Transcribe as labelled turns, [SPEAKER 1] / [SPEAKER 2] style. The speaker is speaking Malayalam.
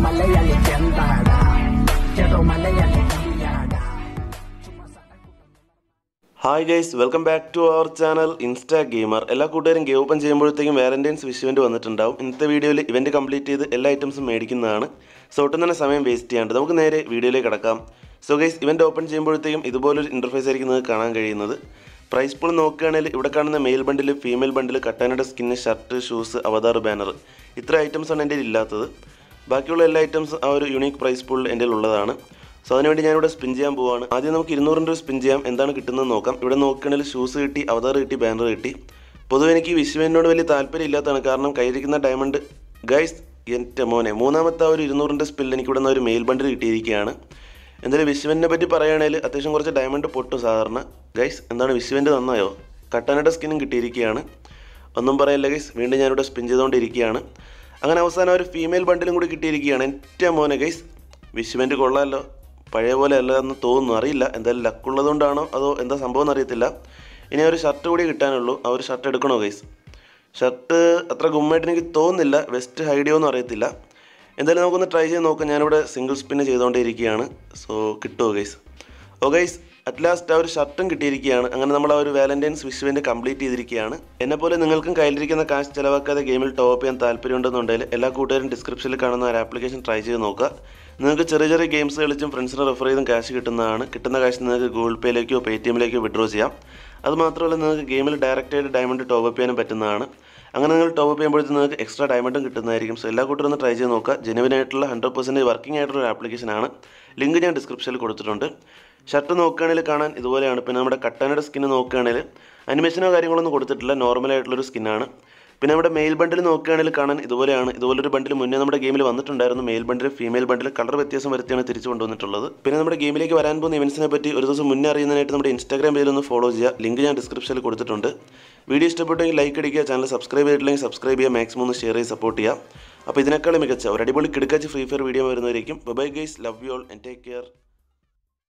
[SPEAKER 1] മലയാളി ചെന്താടാ ചേട്ടോ മലയാളി കവിയാടാ
[SPEAKER 2] hi guys welcome back to our channel insta gamer എല്ലാ കൂട്ടുകാരും ഗെയിം ഓപ്പൺ ചെയ്യുമ്പോഴത്തേക്കും വാലന്റൈൻസ് വിഷ് ഇവന്റ് വന്നിട്ടുണ്ടാവും ഇന്നത്തെ വീഡിയോയിൽ ഇവന്റ് കംപ്ലീറ്റ് ചെയ്ത് എല്ലാ ഐറ്റംസും മേടിക്കുന്നതാണ് സോ ഒട്ടും തന്നെ സമയം വേസ്റ്റ് ചെയ്യാണ്ട് നമുക്ക് നേരെ വീഡിയോയിലേക്ക് കടക്കാം സോ ഗൈസ് ഇവന്റ് ഓപ്പൺ ചെയ്യുമ്പോഴത്തേക്കും ഇതുപോലൊരു ഇൻ്റർഫേസ് ആയിരിക്കും നിങ്ങൾക്ക് കാണാൻ കഴിയുന്നത് പ്രൈസ് പൂൾ നോക്കുകയാണെങ്കിൽ ഇവിടെ കാണുന്ന മെയിൽ ബണ്ടിൽ ഫീമെയിൽ ബണ്ടിൽ കട്ടാനയുടെ skin shirt shoes avatar banner ഇത്ര ഐറ്റംസാണ് എൻ്റെ കയ്യിൽ ഇല്ലാത്തത് ബാക്കിയുള്ള എല്ലാ ഐറ്റംസും ആ ഒരു യുണീക്ക് പ്രൈസ് പൂളിൽ എൻ്റെ കയ്യിൽ ഉള്ളതാണ് സോ അതിനുവേണ്ടി ഞാനിവിടെ സ്പിൻ ചെയ്യാൻ പോവാണ് ആദ്യം നമുക്ക് ഇരുന്നൂറിൻ്റെ ഒരു സ്പിൻ ചെയ്യാം എന്താണ് കിട്ടുന്നത് നോക്കാം ഇവിടെ നോക്കുകയാണെങ്കിൽ ഷൂസ് കിട്ടി അവതാർ കിട്ടി ബാനർ കിട്ടി പൊതുവെ എനിക്ക് ഈ വിഷുവിനോട് വലിയ താല്പര്യം ഇല്ലാത്തതാണ് കാരണം കയ്യിരിക്കുന്ന ഡയമണ്ട് ഗൈസ് എൻ്റെ മോനെ മൂന്നാമത്തെ ആ ഒരു ഇരുന്നൂറിൻ്റെ സ്പിൽ എനിക്ക് ഇവിടെ നിന്ന് ഒരു മെയിൽ ബണ്ടിൽ കിട്ടിയിരിക്കുകയാണ് എന്തായാലും വിഷുവിനെ പറ്റി പറയുകയാണെങ്കിൽ അത്യാവശ്യം കുറച്ച് ഡയമണ്ട് പൊട്ടും സാധാരണ ഗൈസ് എന്താണ് വിഷുവിൻ്റെ നന്നായോ കട്ടാനയുടെ സ്കിന്നും കിട്ടിയിരിക്കുകയാണ് ഒന്നും പറയല്ല ഗൈസ് വീണ്ടും ഞാനിവിടെ സ്പിൻ ചെയ്തുകൊണ്ടിരിക്കുകയാണ് അങ്ങനെ അവസാനം ഒരു ഫീമെയിൽ ബണ്ടിലും കൂടി കിട്ടിയിരിക്കുകയാണ് എൻ്റെ മോനെ ഗൈസ് വിഷുവിൻ്റെ കൊള്ളാമല്ലോ പഴയ പോലെ അല്ല എന്ന് തോന്നുന്നു അറിയില്ല എന്തായാലും ലക്കുള്ളതുകൊണ്ടാണോ അതോ എന്താ സംഭവം എന്നറിയത്തില്ല ഇനി ആ ഒരു ഷർട്ട് കൂടി കിട്ടാനുള്ളൂ ആ ഒരു ഷർട്ട് എടുക്കണോ ഗൈസ് ഷർട്ട് അത്ര ഗുമ്മായിട്ട് എനിക്ക് തോന്നുന്നില്ല വെസ്റ്റ് ഹൈഡിയോ ഒന്നും അറിയത്തില്ല എന്തായാലും നമുക്കൊന്ന് ട്രൈ ചെയ്ത് നോക്കാം ഞാനിവിടെ സിംഗിൾ സ്പിന്ന് ചെയ്തുകൊണ്ടിരിക്കുകയാണ് സോ കിട്ടുമോ guys oh guys at last ആ ഒരു ഷർട്ടും കിട്ടിയിരിക്കുകയാണ് അങ്ങനെ നമ്മൾ ആ ഒരു വാലന്റൈൻസ് വിഷുവിൻ്റെ കംപ്ലീറ്റ് ചെയ്തിരിക്കുകയാണ് എന്നെപ്പോലെ നിങ്ങൾക്കും കയ്യിലിരിക്കുന്ന കാശ് ചിലവാക്കാതെ ഗെയിമിൽ ടോപ്പ് ചെയ്യാൻ താല്പര്യമുണ്ടെന്നുണ്ടെങ്കിൽ എല്ലാ കൂട്ടുകാരും ഡിസ്ക്രിപ്ഷനിൽ കാണുന്ന ഒരു ആപ്ലിക്കേഷൻ ട്രൈ ചെയ്ത് നോക്കുക നിങ്ങൾക്ക് ചെറിയ ചെറിയ ഗെയിംസ് കളിച്ചും ഫ്രണ്ട്സിനെ റെഫർ ചെയ്തും കാശ് കിട്ടുന്നതാണ് കിട്ടുന്ന കാശ് നിങ്ങൾക്ക് ഗൂഗിൾ പേയിലേക്കോ പേ ടി എമ്മിലേക്കോ വിഡ്രോ ചെയ്യാം അത് മാത്രമല്ല നിങ്ങൾക്ക് ഗെയിമിൽ ഡയറക്റ്റ് ആയിട്ട് ഡയമണ്ട് ടോപ്പ് അപ്പ് ചെയ്യാനും പറ്റുന്നതാണ് അങ്ങനെ നിങ്ങൾ ടോപ്പ് ചെയ്യുമ്പോഴത്തേക്ക് നിങ്ങൾക്ക് എക്സ്ട്രാ ഡയമണ്ടും കിട്ടുന്നതായിരിക്കും സോ എല്ലാ കൂട്ടരും ഒന്ന് ട്രൈ ചെയ്ത് നോക്കുക ജെനുവിൻ ആയിട്ടുള്ള ഹൺഡ്രഡ് പെർസെൻറ്റ് വർക്കിംഗ് ആയിട്ടുള്ള ഒരു ആപ്ലിക്കേഷനാണ് ലിങ്ക് ഞാൻ ഡിസ്ക്രിപ്ഷനിൽ കൊടുത്തിട്ടുണ്ട് ഷർട്ട് നോക്കുകയാണെങ്കിൽ കാണാൻ ഇതുപോലെയാണ് പിന്നെ നമ്മുടെ കട്ടാനയുടെ സ്കിന്ന് നോക്കുകയാണെങ്കിൽ അനിമേഷനോ കാര്യങ്ങളൊന്നും കൊടുത്തിട്ടില്ല നോർമൽ ആയിട്ടുള്ളൊരു സ്കിന്നാണ് പിന്നെ നമ്മുടെ മെയിൽ ബണ്ടിൽ നോക്കുകയാണെങ്കിൽ കാണാൻ ഇതുപോലെയാണ് ഇതുപോലൊരു ബണ്ടിൽ മുന്നേ നമ്മുടെ ഗെയിമിൽ വന്നിട്ടുണ്ടായിരുന്നു male bundle female bundle colour വ്യത്യാസം വരുത്തിയാണ് തിരിച്ചു കൊണ്ടുവന്നിട്ടുള്ളത് പിന്നെ നമ്മുടെ ഗെയിമിലേക്ക് വരാൻ പോകുന്ന ഇവൻസിനെ പറ്റി ഒരു ദിവസം മുന്നേ അറിയുന്നതിനായിട്ട് നമ്മുടെ ഇൻസ്റ്റാഗ്രാം പേജിൽ ഒന്ന് ഫോളോ ചെയ്യുക ലിങ്ക് ഞാൻ ഡിസ്ക്രിപ്ഷനിൽ കൊടുത്തിട്ടുണ്ട് വീഡിയോ ഇഷ്ടപ്പെട്ടെങ്കിൽ ലൈക്ക് അടിക്കുക ചാനൽ സബ്സ്ക്രൈബ് ചെയ്തിട്ടില്ലെങ്കിൽ സബ്സ്ക്രൈബ് ചെയ്യുക മാക്സിമം ഒന്ന് ഷെയർ ചെയ്ത് സപ്പോർട്ട് ചെയ്യുക അപ്പോൾ ഇതിനേക്കാളും മികച്ച ഒരു അടിപൊളി കിടക്കാച്ച് ഫ്രീ ഫയർ വീഡിയോ വരുന്നതായിരിക്കും bye guys love you all and take care